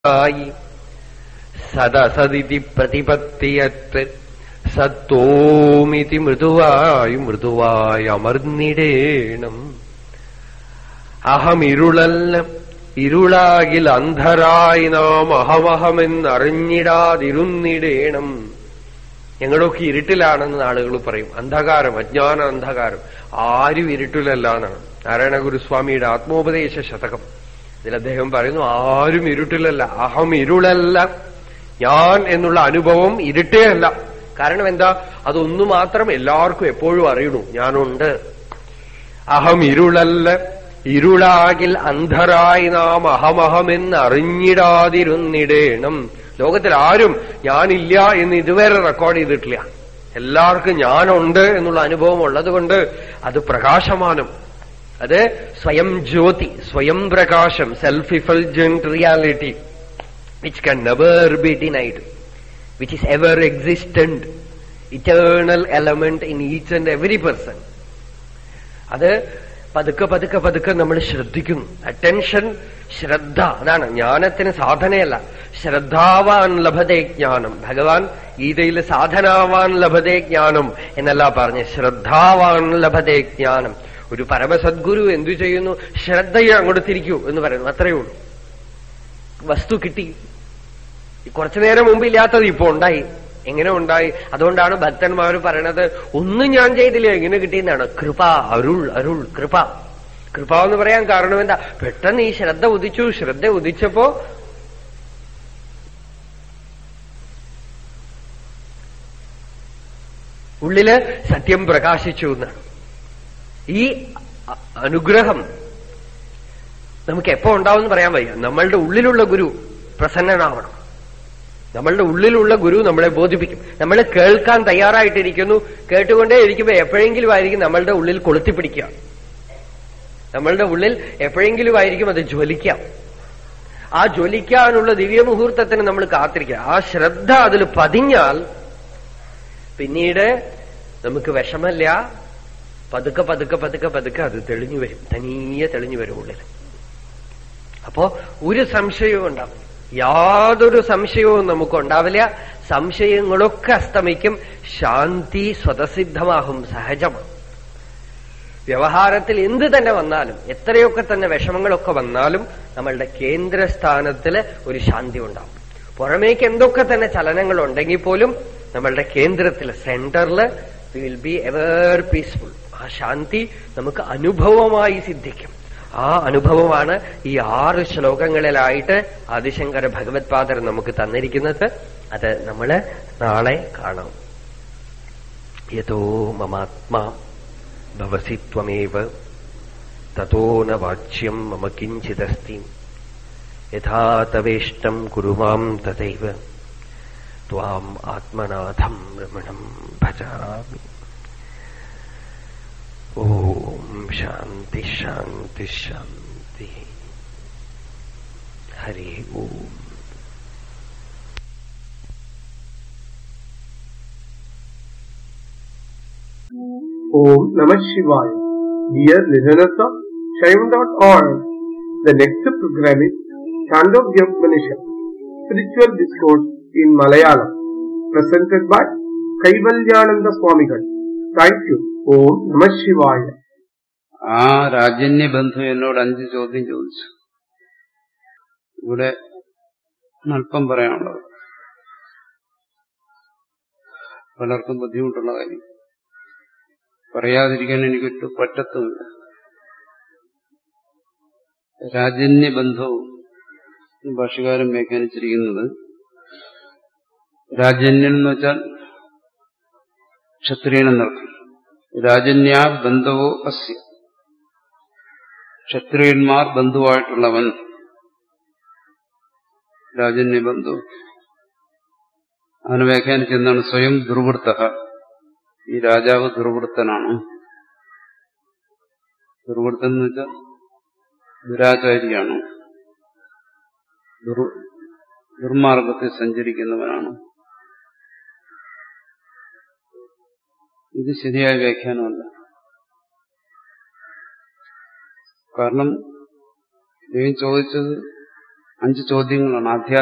ആയി സദസദിതി പ്രതിപത്തിയത്ത് സത്തോമിതി മൃദുവായി മൃദുവായി അമർന്നിടേണം അഹമിരുളല്ല ഇരുളാകിൽ അന്ധരായി നാം അഹമഹമെന്നറിഞ്ഞിടാതിരുന്നിടേണം ഞങ്ങളൊക്കെ ഇരുട്ടിലാണെന്ന് ആളുകൾ പറയും അന്ധകാരം അജ്ഞാന അന്ധകാരം ആരും ഇരുട്ടിലല്ല എന്നാണ് നാരായണ ഗുരുസ്വാമിയുടെ ആത്മോപദേശ ശതകം ഇതിൽ അദ്ദേഹം പറയുന്നു ആരും ഇരുട്ടിലല്ല അഹം ഇരുളല്ല ഞാൻ എന്നുള്ള അനുഭവം ഇരുട്ടേ അല്ല കാരണം എന്താ അതൊന്നു മാത്രം എല്ലാവർക്കും എപ്പോഴും അറിയണു ഞാനുണ്ട് അഹം ഇരുളല്ല ഇരുളാകിൽ അന്ധരായി നാം അഹമഹമെന്ന് അറിഞ്ഞിടാതിരുന്നിടേണം ലോകത്തിൽ ആരും ഞാനില്ല എന്ന് ഇതുവരെ റെക്കോർഡ് ചെയ്തിട്ടില്ല എല്ലാവർക്കും ഞാനുണ്ട് എന്നുള്ള അനുഭവം ഉള്ളതുകൊണ്ട് അത് പ്രകാശമാനം അത് സ്വയം ജ്യോതി സ്വയം പ്രകാശം self effulgent reality which can never be denied which is ever existent eternal element in each and every person അത് പതുക്കെ പതുക്കെ പതുക്കെ നമ്മൾ ശ്രദ്ധിക്കുന്നു അറ്റൻഷൻ ശ്രദ്ധ അതാണ് ജ്ഞാനത്തിന് സാധനയല്ല ശ്രദ്ധാവാൻ ലഭതേ ജ്ഞാനം ഭഗവാൻ ഗീതയിൽ സാധനാവാൻ ലഭതേ ജ്ഞാനം എന്നല്ല പറഞ്ഞ് ശ്രദ്ധാവാൻ ലഭതേ ജ്ഞാനം ഒരു പരമസദ്ഗുരു എന്തു ചെയ്യുന്നു ശ്രദ്ധയെ അങ്ങോട്ട് തിരിക്കൂ എന്ന് പറയുന്നു അത്രയേ ഉള്ളൂ വസ്തു കിട്ടി കുറച്ചു നേരം മുമ്പ് ഇല്ലാത്തത് ഇപ്പോ ഉണ്ടായി എങ്ങനെ ഉണ്ടായി അതുകൊണ്ടാണ് ഭക്തന്മാർ പറയണത് ഒന്നും ഞാൻ ചെയ്തില്ല എങ്ങനെ കിട്ടിയെന്നാണ് കൃപ അരുൾ അരുൾ കൃപ കൃപ എന്ന് പറയാൻ കാരണം എന്താ പെട്ടെന്ന് ഈ ശ്രദ്ധ ഉദിച്ചു ശ്രദ്ധ ഉദിച്ചപ്പോ ഉള്ളില് സത്യം പ്രകാശിച്ചു എന്നാണ് ഈ അനുഗ്രഹം നമുക്ക് എപ്പോ ഉണ്ടാവും പറയാൻ വയ്യ നമ്മളുടെ ഉള്ളിലുള്ള ഗുരു പ്രസന്നനാവണം നമ്മളുടെ ഉള്ളിലുള്ള ഗുരു നമ്മളെ ബോധിപ്പിക്കും നമ്മൾ കേൾക്കാൻ തയ്യാറായിട്ടിരിക്കുന്നു കേട്ടുകൊണ്ടേ ഇരിക്കുമ്പോ എപ്പോഴെങ്കിലും ആയിരിക്കും നമ്മളുടെ ഉള്ളിൽ കൊളുത്തിപ്പിടിക്കുക നമ്മളുടെ ഉള്ളിൽ എപ്പോഴെങ്കിലും ആയിരിക്കും അത് ജ്വലിക്കാം ആ ജ്വലിക്കാനുള്ള ദിവ്യമുഹൂർത്തത്തിന് നമ്മൾ കാത്തിരിക്കുക ആ ശ്രദ്ധ അതിൽ പതിഞ്ഞാൽ പിന്നീട് നമുക്ക് വിഷമല്ല പതുക്കെ പതുക്കെ പതുക്കെ പതുക്കെ അത് തെളിഞ്ഞു വരും തനിയെ തെളിഞ്ഞു വരും ഉള്ളിൽ അപ്പോ ഒരു സംശയവും ഉണ്ടാവും യാതൊരു സംശയവും നമുക്കുണ്ടാവില്ല സംശയങ്ങളൊക്കെ അസ്തമിക്കും ശാന്തി സ്വതസിദ്ധമാകും സഹജമാണ് വ്യവഹാരത്തിൽ എന്ത് തന്നെ വന്നാലും എത്രയൊക്കെ തന്നെ വിഷമങ്ങളൊക്കെ വന്നാലും നമ്മളുടെ കേന്ദ്രസ്ഥാനത്തില് ഒരു ശാന്തി ഉണ്ടാവും പുറമേക്ക് എന്തൊക്കെ തന്നെ ചലനങ്ങൾ ഉണ്ടെങ്കിൽ പോലും നമ്മളുടെ കേന്ദ്രത്തിൽ സെന്ററിൽ വിൽ ബി എവർ പീസ്ഫുൾ ആ ശാന്തി നമുക്ക് അനുഭവമായി സിദ്ധിക്കും ആ അനുഭവമാണ് ഈ ആറ് ശ്ലോകങ്ങളിലായിട്ട് ആദിശങ്കര ഭഗവത്പാദർ നമുക്ക് തന്നിരിക്കുന്നത് അത് നമ്മള് നാളെ കാണാം യഥോ മമാത്മാ ഭവസി ത്വമേവ തതോ ന വാച്യം മമ കിഞ്ചിദസ്തി യഥാ തവേഷ്ടം കുരു മാം തഥൈവ ത്വാം ആത്മനാഥം രമണം ഭജാമി ഓം ശാന്തി ശാന്തി ശാന്തി ഹരി ഓം Om Namah Shivaya. Dear listeners of Shivam.org, the next program is Chandogya Spiritual Discourse in Malayalam, presented by Kaivalyananda Swamigal. Thank you. Om Namah Shivaya. ആ രാജന്യ ബന്ധു എന്നോട് അഞ്ച് ചോദ്യം ചോദിച്ചു ഇവിടെ അല്പം പറയാനുള്ളത് പലർക്കും ബുദ്ധിമുട്ടുള്ള കാര്യം പറയാതിരിക്കാൻ എനിക്കൊരു പറ്റത്തുമില്ല രാജന്യ ബന്ധവും ഭാഷകാരൻ വ്യാഖ്യാനിച്ചിരിക്കുന്നത് രാജന്യൻ എന്ന് വെച്ചാൽ ക്ഷത്രിയനെന്നർത്ഥം രാജന്യാ ബന്ധവോ അസ്യ ക്ഷത്രിയന്മാർ ബന്ധുവായിട്ടുള്ളവൻ രാജന്യ ബന്ധു അതിനെ വ്യാഖ്യാനിച്ചെന്താണ് സ്വയം ദുർവൃത്ത ഈ രാജാവ് ദുർവൃത്തനാണ് ദുർവൃത്തൻ എന്ന് വെച്ചാൽ ദുരാചാരിയാണ് ദുർമാർഗത്തിൽ സഞ്ചരിക്കുന്നവനാണ് ഇത് ശരിയായ വ്യാഖ്യാനമല്ല കാരണം ഇദ്ദേഹം ചോദിച്ചത് അഞ്ച് ചോദ്യങ്ങളാണ് ആധ്യാത്മിക